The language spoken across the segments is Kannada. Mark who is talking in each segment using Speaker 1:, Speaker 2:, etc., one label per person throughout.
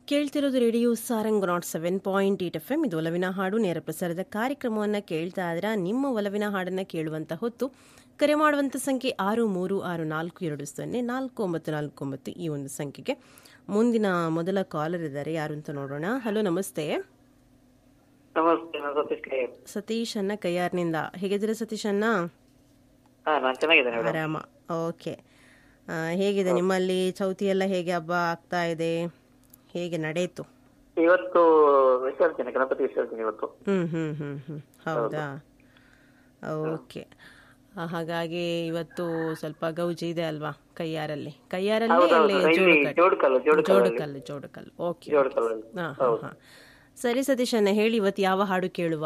Speaker 1: ಕೇಳ್ತಿರೋದು radio Sarang naught seven point eight F M ಇದು ಒಲವಿನ ಹಾಡು ನೇರ ಪ್ರಸಾರದ ಕಾರ್ಯಕ್ರಮವನ್ನು ಕೇಳ್ತಾ ಇದ್ರೆ ನಿಮ್ಮ ಒಲವಿನ ಹಾಡನ್ನು ಕೇಳುವಂಥ ಹೊತ್ತು ಕರೆ ಮಾಡುವಂಥ ಸಂಖ್ಯೆ ಆರು ಮೂರು ಆರು ನಾಲ್ಕು ಎರಡು ಸೊನ್ನೆ ನಾಲ್ಕು ಒಂಬತ್ತು ನಾಲ್ಕು ಒಂಬತ್ತು ಈ ಒಂದು ಸಂಖ್ಯೆಗೆ ಮುಂದಿನ ಮೊದಲ ಕಾಲರ್ ಇದ್ದಾರೆ ಯಾರು ಅಂತ ನೋಡೋಣ ಹಲೋ ನಮಸ್ತೆ
Speaker 2: ನಮಸ್ತೆ ನಾನು ಸತೀಶ್ ಕೈ
Speaker 1: ಸತೀಶ್ ಅನ್ನ ಕೈಯಾರ್ನಿಂದ ಹೇಗಿದ್ದೀರಾ ಸತೀಶ್ ಅನ್ನ
Speaker 2: ಹಾ ನಾನು ಚೆನ್ನಾಗಿದ್ದೇನೆ ಮೇಡಮ್
Speaker 1: ಆರಾಮ ಓಕೆ ಆ, ಹೇಗಿದೆ ನಿಮ್ಮಲ್ಲಿ ಚೌತಿ ಎಲ್ಲ ಹೇಗೆ ಹಬ್ಬ ಆಗ್ತಾ ಇದೆ ಹೇಗೆ ನಡೆಯಿತು
Speaker 2: ಇವತ್ತು ವಿಸರ್ಜನೆ ಗಣಪತಿ ವಿಸರ್ಜನೆ ಇವತ್ತು
Speaker 1: ಹ್ಮ್ ಹ್ಮ್ ಹ್ಮ್ ಹ್ಮ್ ಹೌದಾ ಓಕೆ ಆ, ಹಾಗಾಗಿ ಇವತ್ತು ಸ್ವಲ್ಪ ಗೌಜಿ ಇದೆ ಅಲ್ವಾ ಕೈಯಾರಲ್ಲಿ ಕೈಯಾರಲ್ಲಿ ಅಲ್ಲಿ
Speaker 2: ಇಲ್ಲಿ
Speaker 1: ಜೋಡುಕಲ್ಲು
Speaker 2: ಜೋಡುಕಲ್ಲು ಜೋಡುಕಲ್ಲು
Speaker 1: ಜೋಡುಕಲ್ಲು ಜೋಡುಕಲ್ಲು ಓಕೆ
Speaker 2: ಜೋಡುಕಲ್ಲಲ್ಲಿ
Speaker 1: ಹಾ ಹಾ ಹಾ ಸರಿ ಸತೀಶಣ್ಣ ಹೇಳಿ ಇವತ್ತು ಯಾವ ಹಾಡು ಕೇಳುವ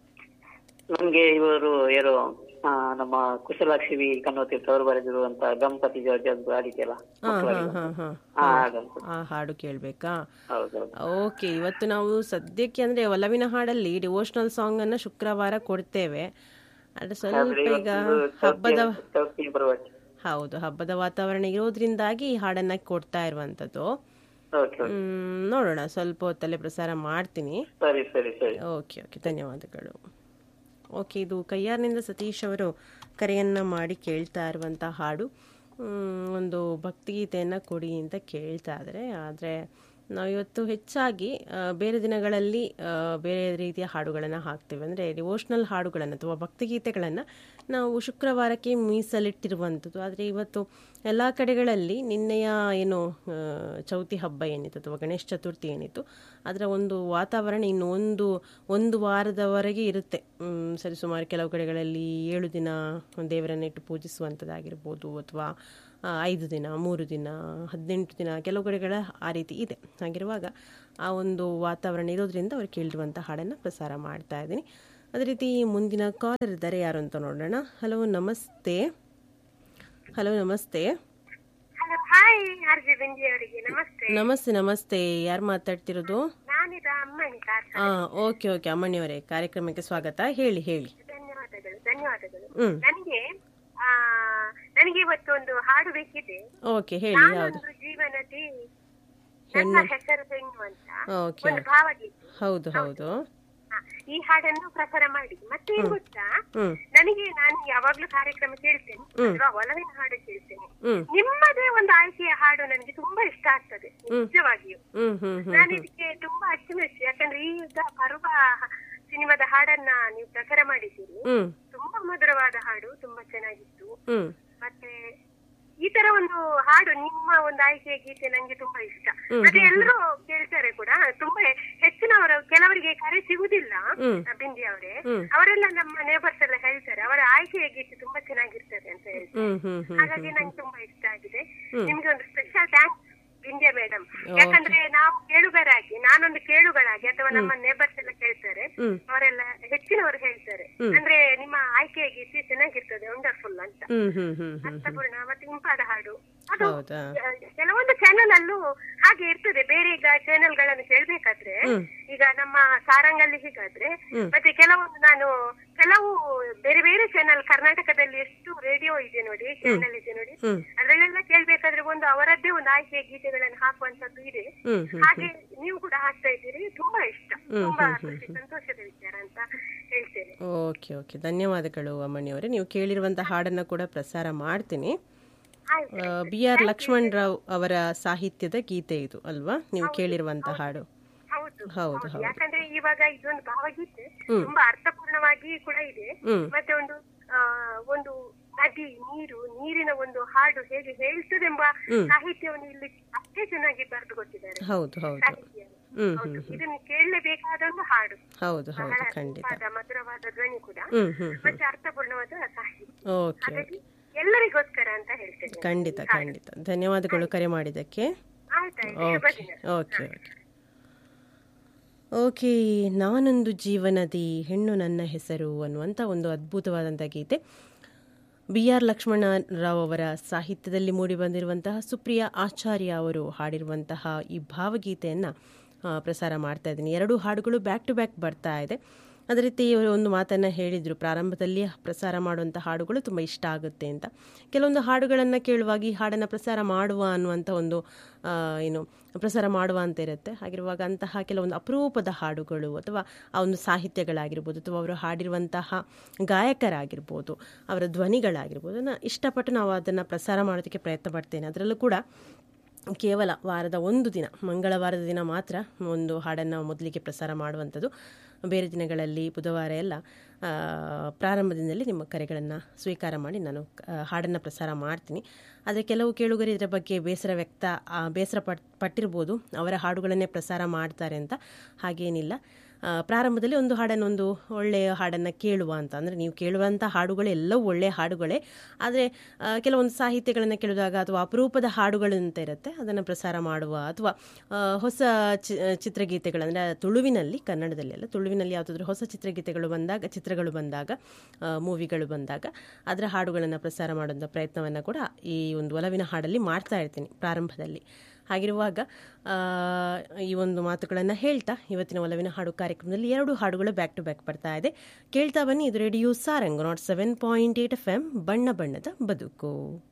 Speaker 2: ನನ್ಗೆ ಇವರು ಯಾರು ಆ, ನಮ್ಮ ಕುಶಲಾಕ್ಷಿ ವಿ ಕನ್ನೋತೀರ್ಥ ಅವರು ಬರೆದಿರುವಂತ ಗಣಪತಿ ಜಾರ್ಜ್ ಅಂತ ಹಾಡಿದೆಯಲ್ಲ
Speaker 1: ಹಾ ಹಾ ಹಾ ಹಾ
Speaker 2: ಹಾ ಗಣಪತಿ
Speaker 1: ಆ ಹಾಡು ಕೇಳ್ಬೇಕಾ
Speaker 2: ಹೌದೌದು
Speaker 1: ಓಕೆ ಇವತ್ತು ನಾವು ಸದ್ಯಕ್ಕೆ ಅಂದ್ರೆ ಒಲವಿನ ಹಾಡಲ್ಲಿ ಡಿವೋಷನಲ್ ಸಾಂಗ್ ಅನ್ನ ಶುಕ್ರವಾರ ಕೊಡ್ತೇವೆ ಅದು ಸ್ವಲ್ಪ ಈಗ ಹಬ್ಬದ
Speaker 2: ಚೌತಿ ಬರುವಾಚೆ
Speaker 1: ಹೌದು ಹಬ್ಬದ ವಾತಾವರಣ ಇರೋದ್ರಿಂದಾಗಿ ಈ ಹಾಡನ್ನ ಕೊಡ್ತಾ ಇರುವಂತದ್ದು
Speaker 2: ಓಕೆ ಓಕೆ
Speaker 1: ಮ್, ನೋಡೋಣ ಸ್ವಲ್ಪ ಹೊತ್ತಲ್ಲೇ ಪ್ರಸಾರ ಮಾಡ್ತೀನಿ
Speaker 2: ಸರಿ ಸರಿ ಸರಿ
Speaker 1: ಓಕೆ ಓಕೆ ಧನ್ಯವಾದಗಳು ಓಕೆ ಇದು ಕೈಯಾರಿನಿಂದ ಸತೀಶ್ ಅವರು ಕರೆಯನ್ನು ಮಾಡಿ ಕೇಳ್ತಾ ಇರುವಂಥ ಹಾಡು ಮ್, ಒಂದು ಭಕ್ತಿಗೀತೆಯನ್ನು ಕೊಡಿ ಅಂತ ಕೇಳ್ತಾ ಇದ್ದಾರೆ ಆದರೆ ನಾವು ಇವತ್ತು ಹೆಚ್ಚಾಗಿ ಆ, ಬೇರೆ ದಿನಗಳಲ್ಲಿ ಆ, ಬೇರೆ ರೀತಿಯ ಹಾಡುಗಳನ್ನು ಹಾಕ್ತೇವೆ ಅಂದರೆ ಡಿವೋಷ್ನಲ್ ಹಾಡುಗಳನ್ನು ಅಥವಾ ಭಕ್ತಿಗೀತೆಗಳನ್ನು ನಾವು ಶುಕ್ರವಾರಕ್ಕೆ ಮೀಸಲಿಟ್ಟಿರುವಂಥದ್ದು ಆದರೆ ಇವತ್ತು ಎಲ್ಲ ಕಡೆಗಳಲ್ಲಿ ನಿನ್ನೆಯ ಏನು ಆ, ಚೌತಿ ಹಬ್ಬ ಏನಿತ್ತು ಅಥವಾ ಗಣೇಶ ಚತುರ್ಥಿ ಏನಿತ್ತು ಅದರ ಒಂದು ವಾತಾವರಣ ಇನ್ನು ಒಂದು ಒಂದು ವಾರದವರೆಗೆ ಇರುತ್ತೆ ಮ್, ಸರಿ ಸುಮಾರು ಕೆಲವು ಕಡೆಗಳಲ್ಲಿ ಏಳು ದಿನ ದೇವರನ್ನಿಟ್ಟು ಪೂಜಿಸುವಂಥದ್ದಾಗಿರ್ಬೋದು ಅಥವಾ ಆ, ಐದು ದಿನ ಮೂರು ದಿನ ಹದಿನೆಂಟು ದಿನ ಕೆಲವು ಕಡೆಗಳ ಆ ರೀತಿ ಇದೆ ಹಾಗಿರುವಾಗ ಆ ಒಂದು ವಾತಾವರಣ ಇರೋದ್ರಿಂದ ಅವ್ರು ಕೇಳಿರುವಂಥ ಹಾಡನ್ನು ಪ್ರಸಾರ ಮಾಡ್ತಾ ಇದ್ದೀನಿ ಅದೇ ರೀತಿ ಮುಂದಿನ ಕಾಲರ್ ಇದ್ದಾರೆ ಯಾರು ಅಂತ ನೋಡೋಣ ಹಲೋ ನಮಸ್ತೆ ಹಲೋ ನಮಸ್ತೆ
Speaker 3: ಹಲೋ ಹಾಯ್ ಆರ್ಜೆ ಬೆಂಜಿ ಅವರಿಗೆ ನಮಸ್ತೆ
Speaker 1: ನಮಸ್ತೆ ನಮಸ್ತೆ ಯಾರು ಮಾತಾಡ್ತಿರೋದು
Speaker 3: ನಾನಿದ ಅಮ್ಮನಿ ಕಾರ್
Speaker 1: ಹಾಂ ಓಕೆ ಓಕೆ ಅಮ್ಮಣಿಯವರೇ ಕಾರ್ಯಕ್ರಮಕ್ಕೆ ಸ್ವಾಗತ ಹೇಳಿ ಹೇಳಿ
Speaker 3: ಧನ್ಯವಾದಗಳು ಧನ್ಯವಾದಗಳು
Speaker 1: ಹ್ಮ್
Speaker 3: ನನಗೆ ಆ ನನಗೆ ಇವತ್ತು ಒಂದು ಹಾಡು ಬೇಕಿದೆ
Speaker 1: ಓಕೆ ಹೇಳಿ ಯಾವುದು
Speaker 3: ನಾನೊಂದು ಜೀವನದಿ ನನ್ನ ಹೆಸರು ಹೆಣ್ಣು ಅಂತ
Speaker 1: ಓಕೆ
Speaker 3: ಒಂದು ಭಾವಗೀತೆ
Speaker 1: ಹೌದು ಹೌದು
Speaker 3: ಹಾ, ಈ ಹಾಡನ್ನು ಪ್ರಸಾರ ಮಾಡಿ ಮತ್ತೆ ಏನ್ ಗೊತ್ತಾ
Speaker 1: ಹ್ಮ್
Speaker 3: ನನಗೆ ನಾನು ಯಾವಾಗ್ಲೂ ಕಾರ್ಯಕ್ರಮ ಕೇಳ್ತೇನೆ ಅಥವಾ ಒಲವಿನ ಹಾಡು ಕೇಳ್ತೇನೆ
Speaker 1: ಹ್ಮ್
Speaker 3: ನಿಮ್ಮದೇ ಒಂದು ಆಯ್ಕೆಯ ಹಾಡು ನನಗೆ ತುಂಬಾ ಇಷ್ಟ ಆಗ್ತದೆ ನಿಜವಾಗಿಯೂ
Speaker 1: ಹ್ಮ್ ಹ್ಮ್ ಹ್ಮ್
Speaker 3: ನಾನು ಇದಕ್ಕೆ ತುಂಬಾ ಅಚ್ಚುಮೆಚ್ಚು ಯಾಕಂದ್ರೆ ಈಗ ಬರುವ ಸಿನಿಮಾದ ಹಾಡನ್ನ ನೀವು ಪ್ರಸಾರ ಮಾಡಿದ್ದೀರಿ
Speaker 1: ಹ್ಮ್
Speaker 3: ತುಂಬಾ ಮಧುರವಾದ ಹಾಡು ತುಂಬಾ ಚೆನ್ನಾಗಿತ್ತು
Speaker 1: ಹ್ಮ್
Speaker 3: ಮತ್ತೆ ಈ ತರ ಒಂದು ಹಾಡು ನಿಮ್ಮ ಒಂದು ಆಯ್ಕೆಯ ಗೀತೆ ನಂಗೆ ತುಂಬಾ ಇಷ್ಟ ಮತ್ತೆ ಎಲ್ಲರೂ ಕೇಳ್ತಾರೆ ಕೂಡ ತುಂಬಾ ಹೆಚ್ಚಿನವರು ಕೆಲವರಿಗೆ ಕರೆ ಸಿಗುದಿಲ್ಲ
Speaker 1: ಹ್ಮ್.
Speaker 3: ಬಿಂದಿ ಅವರೇ
Speaker 1: ಹ್ಮ್.
Speaker 3: ಅವರೆಲ್ಲ ನಮ್ಮ ನೇಬರ್ಸ್ ಎಲ್ಲ ಹೇಳ್ತಾರೆ ಅವರ ಆಯ್ಕೆಯ ಗೀತೆ ತುಂಬಾ ಚೆನ್ನಾಗಿರ್ತದೆ ಅಂತ ಹೇಳ್ತಾರೆ
Speaker 1: ಹ್ಮ್ ಹ್ಮ್ ಹ್ಮ್
Speaker 3: ಹಾಗಾಗಿ ನಂಗೆ ತುಂಬಾ ಇಷ್ಟ ಆಗಿದೆ ನಿಮ್ಗೆ ಒಂದು ಸ್ಪೆಷಲ್ ಥ್ಯಾಂಕ್ಸ್ ವಿಂಧ್ಯ ಮೇಡಮ್ ಯಾಕಂದ್ರೆ ನಾವು ಕೇಳುಗರಾಗಿ ನಾನೊಂದು ಕೇಳುಗಳಾಗಿ ಅಥವಾ ನಮ್ಮ ನೇಬರ್ಸ್ ಎಲ್ಲ ಕೇಳ್ತಾರೆ
Speaker 1: ಹ್ಮ್.
Speaker 3: ಅವರೆಲ್ಲ ಹೆಚ್ಚಿನವರು ಹೇಳ್ತಾರೆ ಅಂದ್ರೆ ನಿಮ್ಮ ಆಯ್ಕೆಯ ಗೀತೆ ಚೆನ್ನಾಗಿರ್ತದೆ ವಂಡರ್ಫುಲ್ ಅಂತ
Speaker 1: ಹ್ಮ್ ಹ್ಮ್ ಹ್ಮ್ ಹ್ಮ್
Speaker 3: ಅರ್ಥಪೂರ್ಣ ಮತ್ತೆ ಇಂಪಾದ ಹಾಡು ಅದು
Speaker 1: ಹೌದಾ
Speaker 3: ಅಹ್, ಕೆಲವೊಂದು ಚಾನೆಲ್ ಅಲ್ಲೂ ಹಾಗೆ ಇರ್ತದೆ ಬೇರೆ ಈಗ ಚಾನೆಲ್ ಗಳನ್ನು ಕೇಳ್ಬೇಕಾದ್ರೆ ಈಗ ನಮ್ಮ ಸಾರಂಗಲ್ಲಿ ಹೀಗಾದ್ರೆ ಮತ್ತೆ ಕೆಲವೊಂದು ನಾನು ಕೆಲವು ಬೇರೆ ಬೇರೆ ಚಾನೆಲ್ ಕರ್ನಾಟಕದಲ್ಲಿ ಎಷ್ಟು ರೇಡಿಯೋ ಇದೆ ನೋಡಿ ಚಾನೆಲ್ ಇದೆ ನೋಡಿ
Speaker 1: ಹ್ಮ್.
Speaker 3: ಅದ್ರಲ್ಲೆಲ್ಲ ಕೇಳ್ಬೇಕಾದ್ರೆ ಒಂದು ಅವರದ್ದೇ ಒಂದು ಆಯ್ಕೆಯ ಗೀತೆಗಳನ್ನು ಹಾಕುವಂತದ್ದು ಇದೆ
Speaker 1: ಹ್ಮ್ ಹ್ಮ್
Speaker 3: ಹಾಗೆ ನೀವು ಕೂಡ ಹಾಕ್ತಾ ಇದ್ದೀರಿ ತುಂಬಾ ಇಷ್ಟ ತುಂಬಾ ಖುಷಿ ಸಂತೋಷದ ವಿಚಾರ ಅಂತ ಹೇಳ್ತೇನೆ
Speaker 1: ಓಕೆ ಓಕೆ ಧನ್ಯವಾದಗಳು ಅಮ್ಮಣಿಯವರೇ ನೀವು ಕೇಳಿರುವಂಥ ಹಾಡನ್ನು ಕೂಡ ಪ್ರಸಾರ ಮಾಡ್ತೀನಿ
Speaker 3: ಆಯ್ತು
Speaker 1: ಬಿ ಆರ್ ಲಕ್ಷ್ಮಣ್ ರಾವ್ ಅವರ ಸಾಹಿತ್ಯದ ಗೀತೆ ಇದು ಅಲ್ವಾ ನೀವು ಕೇಳಿರುವಂಥ ಹಾಡು
Speaker 3: ಹೌದು
Speaker 1: ಹೌದು ಹೌದು
Speaker 3: ಯಾಕಂದ್ರೆ ಇವಾಗ ಇದೊಂದು ಭಾವಗೀತೆ ತುಂಬಾ ಅರ್ಥಪೂರ್ಣವಾಗಿ ಕೂಡ ಇದೆ
Speaker 1: ಹ್ಮ್
Speaker 3: ಮತ್ತೆ ಒಂದು ಆ, ಒಂದು ನದಿ ನೀರು ನೀರಿನ ಒಂದು ಹಾಡು ಹೇಗೆ ಹೇಳ್ತದೆಂಬ ಸಾಹಿತ್ಯವನ್ನು ಇಲ್ಲಿ ಅಷ್ಟೇ ಚೆನ್ನಾಗಿ ಬರೆದು ಕೊಟ್ಟಿದ್ದಾರೆ
Speaker 1: ಹೌದು ಹೌದು
Speaker 3: ಸಾಹಿತ್ಯ
Speaker 1: ಹ್ಮ್
Speaker 3: ಹೌದು
Speaker 1: ಹ್ಮ್
Speaker 3: ಇದನ್ನು ಕೇಳಲೇಬೇಕಾದ ಒಂದು ಹಾಡು
Speaker 1: ಹೌದು ಹೌದು
Speaker 3: ಬಹಳ
Speaker 1: ಖಂಡಿತ
Speaker 3: ಇಂಪಾದ, ಮಧುರವಾದ ಧ್ವನಿ ಕೂಡ
Speaker 1: ಹ್ಮ್ ಹ್ಮ್
Speaker 3: ಮತ್ತೆ ಅರ್ಥಪೂರ್ಣವಾದ ಸಾಹಿತ್ಯ
Speaker 1: ಓಕೆ
Speaker 3: ಹಾಗಾಗಿ ಎಲ್ಲರಿಗೋಸ್ಕರ ಅಂತ ಹೇಳ್ತೇನೆ
Speaker 1: ಖಂಡಿತ ಖಂಡಿತ ಧನ್ಯವಾದಗಳು ಕರೆ ಮಾಡಿದ್ದಕ್ಕೆ
Speaker 3: ಆಯ್ತಾಯ್ತು ಶುಭ
Speaker 1: ಓಕೆ
Speaker 3: ದಿನ
Speaker 1: ಓಕೆ ಓಕೆ ಓಕೆ ನಾನೊಂದು ಜೀವನದಿ ಹೆಣ್ಣು ನನ್ನ ಹೆಸರು ಅನ್ನುವಂಥ ಒಂದು ಅದ್ಭುತವಾದಂಥ ಗೀತೆ ಬಿ ಆರ್ ಲಕ್ಷ್ಮಣರಾವ್ ಅವರ ಸಾಹಿತ್ಯದಲ್ಲಿ ಮೂಡಿಬಂದಿರುವಂತಹ ಸುಪ್ರಿಯಾ ಆಚಾರ್ಯ ಅವರು ಹಾಡಿರುವಂತಹ ಈ ಭಾವಗೀತೆಯನ್ನು ಪ್ರಸಾರ ಮಾಡ್ತಾ ಇದ್ದೀನಿ ಎರಡು ಹಾಡುಗಳು ಬ್ಯಾಕ್ ಟು ಬ್ಯಾಕ್ ಬರ್ತಾ ಇದೆ ಅದೇ ರೀತಿ ಇವರು ಒಂದು ಮಾತನ್ನು ಹೇಳಿದರು ಪ್ರಾರಂಭದಲ್ಲಿ ಪ್ರಸಾರ ಮಾಡುವಂಥ ಹಾಡುಗಳು ತುಂಬ ಇಷ್ಟ ಆಗುತ್ತೆ ಅಂತ ಕೆಲವೊಂದು ಹಾಡುಗಳನ್ನು ಕೇಳುವಾಗ ಈ ಹಾಡನ್ನು ಪ್ರಸಾರ ಮಾಡುವ ಅನ್ನುವಂಥ ಒಂದು ಆ, ಏನು ಪ್ರಸಾರ ಮಾಡುವ ಅಂತ ಇರುತ್ತೆ ಹಾಗಿರುವಾಗ ಅಂತಹ ಕೆಲವೊಂದು ಅಪರೂಪದ ಹಾಡುಗಳು ಅಥವಾ ಆ ಒಂದು ಸಾಹಿತ್ಯಗಳಾಗಿರ್ಬೋದು ಅಥವಾ ಅವರು ಹಾಡಿರುವಂತಹ ಗಾಯಕರಾಗಿರ್ಬೋದು ಅವರ ಧ್ವನಿಗಳಾಗಿರ್ಬೋದು ಅದನ್ನು ಇಷ್ಟಪಟ್ಟು ನಾವು ಅದನ್ನು ಪ್ರಸಾರ ಮಾಡೋದಕ್ಕೆ ಪ್ರಯತ್ನ ಪಡ್ತೇನೆ ಅದರಲ್ಲೂ ಕೂಡ ಕೇವಲ ವಾರದ ಒಂದು ದಿನ ಮಂಗಳವಾರದ ದಿನ ಮಾತ್ರ ಒಂದು ಹಾಡನ್ನು ಮೊದಲಿಗೆ ಪ್ರಸಾರ ಮಾಡುವಂಥದ್ದು ಬೇರೆ ದಿನಗಳಲ್ಲಿ ಬುಧವಾರ ಎಲ್ಲ ಆ, ಪ್ರಾರಂಭದಿಂದಲೇ ನಿಮ್ಮ ಕರೆಗಳನ್ನು ಸ್ವೀಕಾರ ಮಾಡಿ ನಾನು ಹಾಡನ್ನು ಪ್ರಸಾರ ಮಾಡ್ತೀನಿ ಆದರೆ ಕೆಲವು ಕೇಳುಗರು ಇದರ ಬಗ್ಗೆ ಬೇಸರ ವ್ಯಕ್ತ ಆ, ಬೇಸರ ಪಟ್ ಪಟ್ಟಿರ್ಬೋದು ಅವರ ಹಾಡುಗಳನ್ನೇ ಪ್ರಸಾರ ಮಾಡ್ತಾರೆ ಅಂತ ಹಾಗೇನಿಲ್ಲ ಆ, ಪ್ರಾರಂಭದಲ್ಲಿ ಒಂದು ಹಾಡನ್ನು ಒಂದು ಒಳ್ಳೆಯ ಹಾಡನ್ನು ಕೇಳುವ ಅಂತ ಅಂದರೆ ನೀವು ಕೇಳುವಂಥ ಹಾಡುಗಳು ಎಲ್ಲವೂ ಒಳ್ಳೆಯ ಹಾಡುಗಳೇ ಆದರೆ ಆ, ಕೆಲವೊಂದು ಸಾಹಿತ್ಯಗಳನ್ನು ಕೇಳಿದಾಗ ಅಥವಾ ಅಪರೂಪದ ಹಾಡುಗಳು ಅಂತ ಇರುತ್ತೆ ಅದನ್ನು ಪ್ರಸಾರ ಮಾಡುವ ಅಥವಾ ಆ, ಹೊಸ ಚಿ ಚಿತ್ರಗೀತೆಗಳಂದರೆ ತುಳುವಿನಲ್ಲಿ ಕನ್ನಡದಲ್ಲಿ ಅಲ್ಲ ತುಳುವಿನಲ್ಲಿ ಯಾವುದಾದ್ರೂ ಹೊಸ ಚಿತ್ರಗೀತೆಗಳು ಬಂದಾಗ ಚಿತ್ರಗಳು ಬಂದಾಗ ಮೂವಿಗಳು ಬಂದಾಗ ಅದರ ಹಾಡುಗಳನ್ನು ಪ್ರಸಾರ ಮಾಡುವಂಥ ಪ್ರಯತ್ನವನ್ನು ಕೂಡ ಈ ಒಂದು ಒಲವಿನ ಹಾಡಲ್ಲಿ ಮಾಡ್ತಾ ಇರ್ತೀನಿ ಪ್ರಾರಂಭದಲ್ಲಿ ಹಾಗಿರುವಾಗ ಆ, ಈ ಒಂದು ಮಾತುಗಳನ್ನು ಹೇಳ್ತಾ ಇವತ್ತಿನ ಒಲವಿನ ಹಾಡು ಕಾರ್ಯಕ್ರಮದಲ್ಲಿ ಎರಡು ಹಾಡುಗಳು ಬ್ಯಾಕ್ ಟು ಬ್ಯಾಕ್ ಬರ್ತಾ ಇದೆ ಕೇಳ್ತಾ ಬನ್ನಿ ಇದು radio Sarang naught seven point eight F M ಬಣ್ಣ ಬಣ್ಣದ ಬದುಕು